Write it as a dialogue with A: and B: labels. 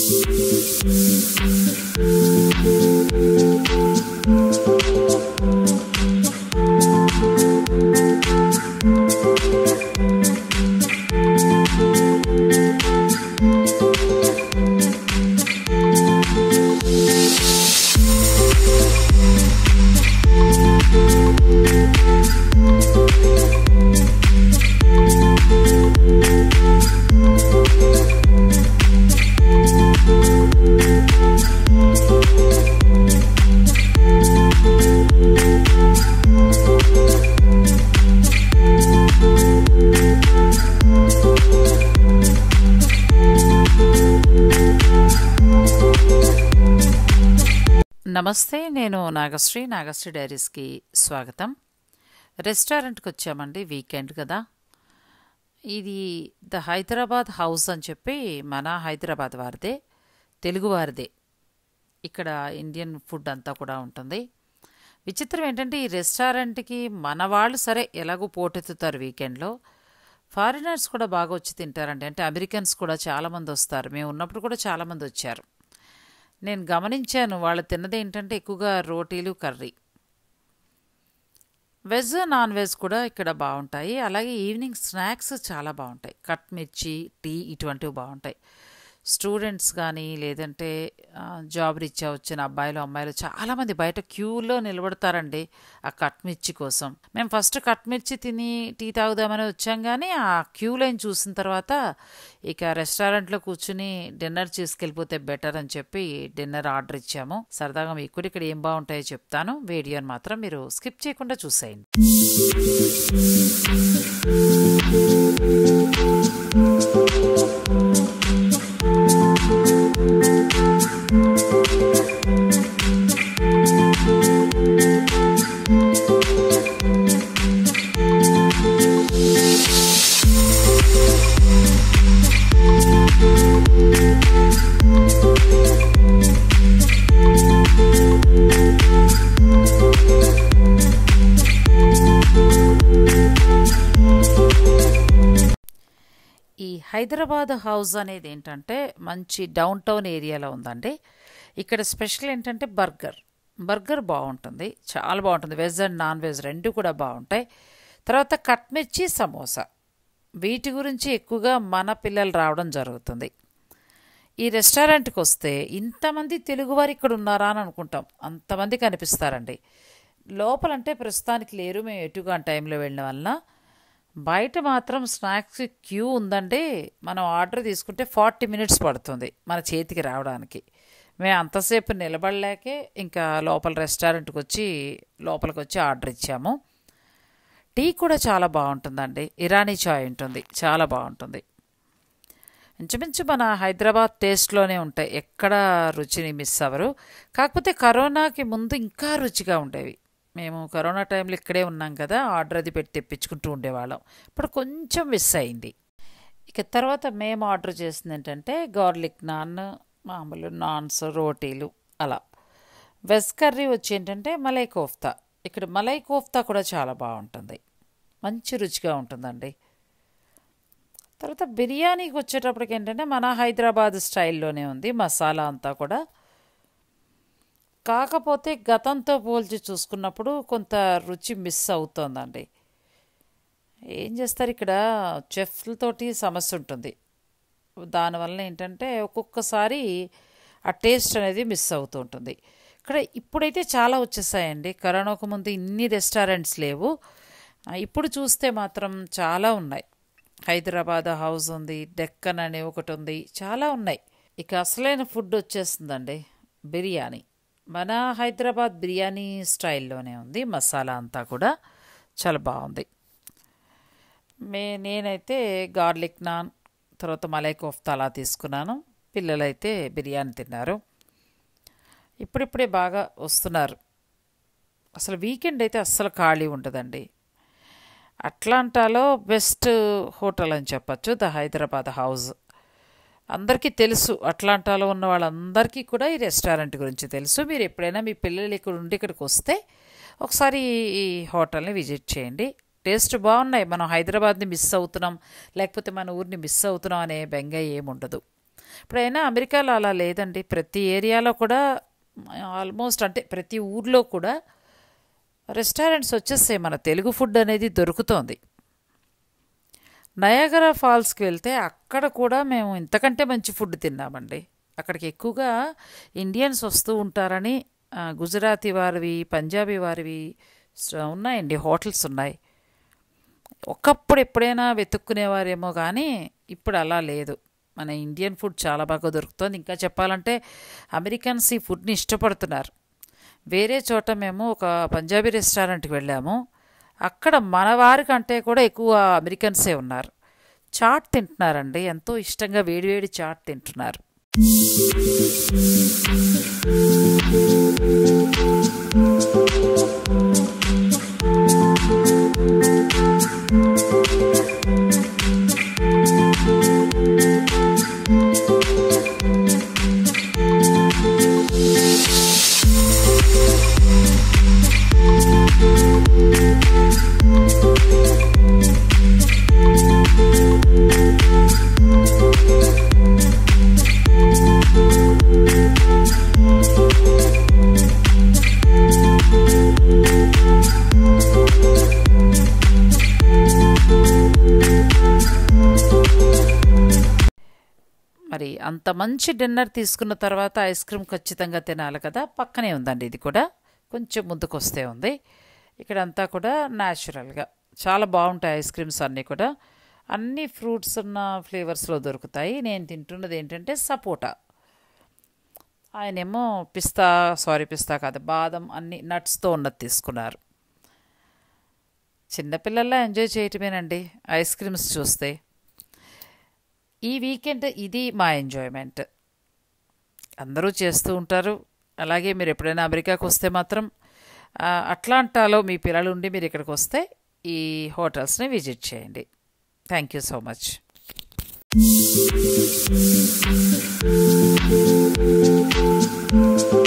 A: నమస్తే నేను నాగశ్రీ నాగశ్రీ డైరీస్కి స్వాగతం రెస్టారెంట్కి వచ్చామండి వీకెండ్ కదా ఇది ద హైదరాబాద్ హౌస్ అని చెప్పి మన హైదరాబాద్ వారిదే తెలుగు వారిదే ఇక్కడ ఇండియన్ ఫుడ్ అంతా కూడా ఉంటుంది విచిత్రం ఏంటంటే ఈ రెస్టారెంట్కి మన వాళ్ళు సరే ఎలాగో పోటెత్తుతారు వీకెండ్లో ఫారినర్స్ కూడా బాగా వచ్చి తింటారండి అంటే అమెరికన్స్ కూడా చాలామంది వస్తారు మేము ఉన్నప్పుడు కూడా చాలామంది వచ్చారు నేను గమనించాను వాళ్ళు తిన్నది ఏంటంటే ఎక్కువగా రోటీలు కర్రీ వెజ్ నాన్ వెజ్ కూడా ఇక్కడ బాగుంటాయి అలాగే ఈవినింగ్ స్నాక్స్ చాలా బాగుంటాయి కట్ మిర్చి టీ ఇటువంటివి బాగుంటాయి స్టూడెంట్స్ కానీ లేదంటే ఆ, జాబ్ రీత్యా వచ్చిన అబ్బాయిలు అమ్మాయిలు చాలామంది బయట క్యూలో నిలబడతారండి ఆ కట్ మిర్చి కోసం మేము ఫస్ట్ కట్ మిర్చి తిని టీ తాగుదామని వచ్చాం కానీ ఆ క్యూ లైన్ చూసిన తర్వాత ఇక రెస్టారెంట్లో కూర్చుని డిన్నర్ చేసుకెళ్ళిపోతే బెటర్ అని చెప్పి డిన్నర్ ఆర్డర్ ఇచ్చాము సరదాగా మీకు కూడా ఇక్కడ ఏం బాగుంటాయో చెప్తాను వీడియోని మాత్రం మీరు స్కిప్ చేయకుండా చూసేయండి ఈ హైదరాబాద్ హౌస్ అనేది ఏంటంటే మంచి డౌన్ టౌన్ ఏరియాలో ఉందండి ఇక్కడ స్పెషల్ ఏంటంటే బర్గర్ బర్గర్ బాగుంటుంది చాలా బాగుంటుంది వెజ్ అండ్ నాన్ వెజ్ రెండు కూడా బాగుంటాయి తర్వాత కట్ మిర్చి సమోసా వీటి గురించి ఎక్కువగా మన పిల్లలు రావడం జరుగుతుంది ఈ రెస్టారెంట్కి వస్తే ఇంతమంది తెలుగువారు ఇక్కడ ఉన్నారా అని అనుకుంటాం అంతమంది కనిపిస్తారండి లోపలంటే ప్రస్తుతానికి లేరు మేము ఎటుగా టైంలో వెళ్ళిన వలన బయట మాత్రం స్నాక్స్ క్యూ ఉందండి మనం ఆర్డర్ తీసుకుంటే ఫార్టీ మినిట్స్ పడుతుంది మన చేతికి రావడానికి మేము అంతసేపు నిలబడలేకే ఇంకా లోపల రెస్టారెంట్కి వచ్చి లోపలికి వచ్చి ఆర్డర్ ఇచ్చాము టీ కూడా చాలా బాగుంటుందండి ఇరానీ చాయ్ ఉంటుంది చాలా బాగుంటుంది ఇంచుమించు మన హైదరాబాద్ టేస్ట్లోనే ఉంటాయి ఎక్కడ రుచిని మిస్ అవ్వరు కాకపోతే కరోనాకి ముందు ఇంకా రుచిగా ఉండేవి మేము కరోనా టైంలో ఇక్కడే ఉన్నాం కదా ఆర్డర్ అది పెట్టి తెప్పించుకుంటూ ఉండేవాళ్ళం ఇప్పుడు కొంచెం మిస్ అయింది ఇక తర్వాత మేము ఆర్డర్ చేసింది ఏంటంటే గార్లిక్ నాన్ మామూలు నాన్స్ రోటీలు అలా వెజ్ కర్రీ వచ్చి ఏంటంటే మలై కోఫ్తా ఇక్కడ మలై కోఫ్తా కూడా చాలా బాగుంటుంది మంచి రుచిగా ఉంటుందండి తర్వాత బిర్యానీకి వచ్చేటప్పటికి ఏంటంటే మన హైదరాబాద్ స్టైల్లోనే ఉంది మసాలా అంతా కూడా కాకపోతే గతంతో పోల్చి చూసుకున్నప్పుడు కొంత రుచి మిస్ అవుతోందండి ఏం చేస్తారు ఇక్కడ చెఫ్లతోటి సమస్య ఉంటుంది దానివల్ల ఏంటంటే ఒక్కొక్కసారి ఆ టేస్ట్ అనేది మిస్ అవుతూ ఉంటుంది ఇక్కడ ఇప్పుడైతే చాలా వచ్చేసాయండి కరోనాకు ముందు ఇన్ని రెస్టారెంట్స్ లేవు ఆ, ఇప్పుడు చూస్తే మాత్రం చాలా ఉన్నాయి హైదరాబాద్ హౌస్ ఉంది డెక్కన్ అనే ఒకటి ఉంది చాలా ఉన్నాయి ఇక అసలైన ఫుడ్ వచ్చేస్తుందండి బిర్యానీ మన హైదరాబాద్ బిర్యానీ స్టైల్లోనే ఉంది మసాలా అంతా కూడా చాలా బాగుంది మే నేనైతే గార్లిక్ నాన్ తర్వాత మలై కోఫ్తా అలా తీసుకున్నాను పిల్లలైతే బిర్యానీ తిన్నారు ఇప్పుడిప్పుడే బాగా వస్తున్నారు అసలు వీకెండ్ అయితే అస్సలు ఖాళీ ఉండదండి అట్లాంటాలో బెస్ట్ హోటల్ అని చెప్పచ్చు ద హైదరాబాద్ హౌస్ అందరికీ తెలుసు అట్లాంటాలో ఉన్న వాళ్ళందరికీ కూడా ఈ రెస్టారెంట్ గురించి తెలుసు మీరు ఎప్పుడైనా మీ పిల్లలు ఇక్కడ ఉండి ఇక్కడికి వస్తే ఒకసారి ఈ హోటల్ని విజిట్ చేయండి టేస్ట్ బాగున్నాయి మనం హైదరాబాద్ని మిస్ అవుతున్నాం లేకపోతే మన ఊరిని మిస్ అవుతున్నాం అనే బెంగ ఏముండదు ఇప్పుడైనా అమెరికాలో అలా లేదండి ప్రతి ఏరియాలో కూడా ఆల్మోస్ట్ అంటే ప్రతి ఊర్లో కూడా రెస్టారెంట్స్ వచ్చేస్తాయి మన తెలుగు ఫుడ్ అనేది దొరుకుతోంది నయాగరా ఫాల్స్కి వెళ్తే అక్కడ కూడా మేము ఇంతకంటే మంచి ఫుడ్ తిన్నామండి అక్కడికి ఎక్కువగా ఇండియన్స్ వస్తూ ఉంటారని ఆ, గుజరాతీ వారివి పంజాబీ వారివి స- ఉన్నాయండి హోటల్స్ ఉన్నాయి ఒకప్పుడు ఎప్పుడైనా వెతుక్కునేవారేమో కానీ ఇప్పుడు అలా లేదు మన ఇండియన్ ఫుడ్ చాలా బాగా దొరుకుతుంది ఇంకా చెప్పాలంటే అమెరికన్స్ ఈ ఫుడ్ని ఇష్టపడుతున్నారు వేరే చోట మేము ఒక పంజాబీ రెస్టారెంట్కి వెళ్ళాము అక్కడ మన వారి కంటే కూడా ఎక్కువ అమెరికన్సే ఉన్నారు చాట్ తింటున్నారండి ఎంతో ఇష్టంగా వేడివేడి చాట్ తింటున్నారు మరి అంత మంచి డిన్నర్ తీసుకున్న తర్వాత ఐస్ క్రీమ్ ఖచ్చితంగా తినాలి కదా పక్కనే ఉందండి ఇది కూడా కొంచెం ముందుకు వస్తే ఉంది ఇక్కడ అంతా కూడా న్యాచురల్గా చాలా బాగుంటాయి ఐస్ క్రీమ్స్ అన్నీ కూడా అన్ని ఫ్రూట్స్ ఉన్న ఫ్లేవర్స్లో దొరుకుతాయి నేను తింటున్నది ఏంటంటే సపోటా ఆయనేమో పిస్తా సారీ పిస్తా కాదు బాదం అన్ని నట్స్తో ఉన్నది తీసుకున్నారు చిన్నపిల్లల్లా ఎంజాయ్ చేయటమేనండి ఐస్ క్రీమ్స్ చూస్తే ఈ వీకెండ్ ఇది మా ఎంజాయ్మెంట్ అందరూ చేస్తూ ఉంటారు అలాగే మీరు ఎప్పుడైనా అమెరికాకు వస్తే మాత్రం ఆ, అట్లాంటాలో మీ పిల్లలు ఉండి మీరు ఇక్కడికి వస్తే ఈ హోటల్స్ని విజిట్ చేయండి thank you so much
B: Thank